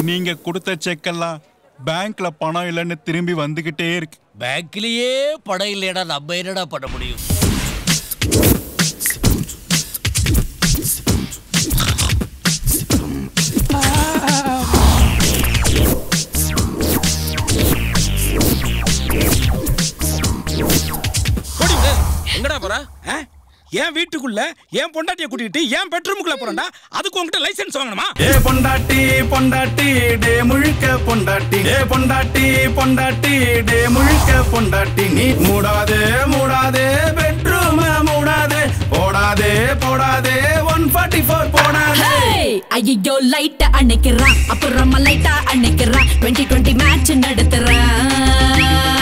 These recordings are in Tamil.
நீங்க கொடுத்த செக்கெல்லாம் பேங்க்ல பணம் இல்லைன்னு திரும்பி வந்துகிட்டே இருக்கு பேங்க்லயே பணம் இல்லைடா நம்ம என்னடா பண்ண முடியும் போடிங்க எங்கடா போற ஆ? என் வீட்டுக்குள்ள என் பொண்டாட்டிய கூட்டிட்டு என் பெட்ரூமுக்குள்ள போறேன்டா அதுக்கு உன்கிட்ட லைசென்ஸ் வாங்கணுமா ஏ பொண்டாட்டி பொண்டாட்டி டே முழுக்க பொண்டாட்டி ஏ பொண்டாட்டி பொண்டாட்டி டே முழுக்க பொண்டாட்டி நீ மூடாதே மூடாதே பெட்ரூம் மூடாதே போடாதே போடாதே ஒன் ஃபார்ட்டி ஃபோர் போடாதே ஐயோ லைட்ட அணைக்கிறான் அப்புறமா லைட்டா அணைக்கிறான் டுவெண்ட்டி டுவெண்ட்டி மேட்ச் நடத்துறான்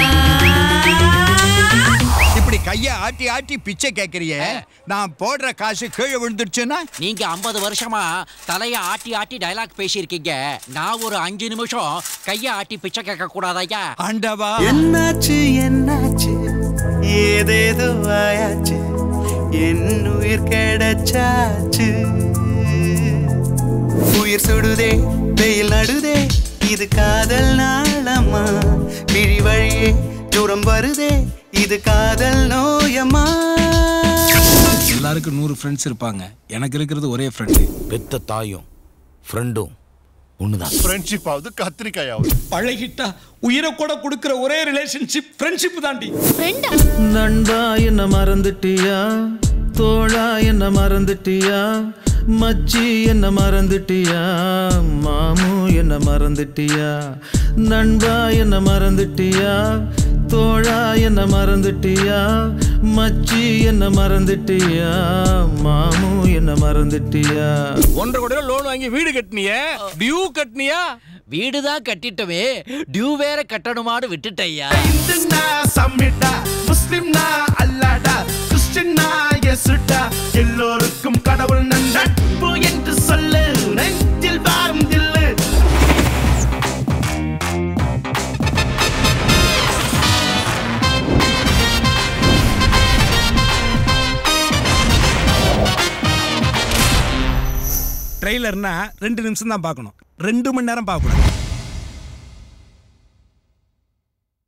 இப்படி கைய ஆட்டி ஆட்டி பிச்சை கேக்குறியே நான் போடுற காசு கீழே விழுந்துருச்சுன்னா நீங்க 50 வருஷமா தலைய ஆட்டி ஆட்டி டயலாக் பேசியிருக்கீங்க நான் ஒரு அஞ்சு நிமிஷம் கைய ஆட்டி பிச்சை கேட்க கூடாதய்யா ஆண்டவா என்னாச்சு என்னாச்சு ஏதேதோ ஆயாச்சு என் உயிர் கிடைச்சாச்சு உயிர் சுடுதே வெயில் நடுதே இது காதல் நாளம்மா பிழி வழியே தூரம் வருதே இது காதல் நோயம்மா எல்லாருக்கும் நூறு ஃப்ரெண்ட்ஸ் இருப்பாங்க எனக்கு இருக்கிறது ஒரே ஃப்ரெண்டு பெத்த தாயும் ஃப்ரெண்டும் ஒண்ணுதான் ஃப்ரெண்ட்ஷிப் ஆகுது கத்திரிக்காயாவது பழகிட்டா உயிரை கூட கொடுக்கிற ஒரே ரிலேஷன்ஷிப் ஃப்ரெண்ட்ஷிப் தாண்டி நண்பா என்ன மறந்துட்டியா தோழா என்ன மறந்துட்டியா மச்சி என்ன மறந்துட்டியா மாமு என்ன மறந்துட்டியா நண்பா என்ன மறந்துட்டியா தோழா என்ன மறந்துட்டியா மச்சி என்ன மறந்துட்டியா மாமு என்ன மறந்துட்டியா ஒன்றரை கோடி ரூபா லோன் வாங்கி வீடு கட்டினியே டியூ கட்டினியா வீடுதான் கட்டிட்டவே டியூ வேற கட்டணுமான்னு விட்டுட்டய்யா இந்துனா சம்மிட்டா முஸ்லிம்னா அல்லாடா கிறிஸ்டின்னா எசுட்டா எல்லோருக்கும் கடவுள் நட்பு என்று சொல்லு நெஞ்சில் வாரும் தில்லு ட்ரெய்லர்னா ரெண்டு நிமிஷம் தான் பார்க்கணும் ரெண்டு மணி நேரம் பார்க்கக்கூடாது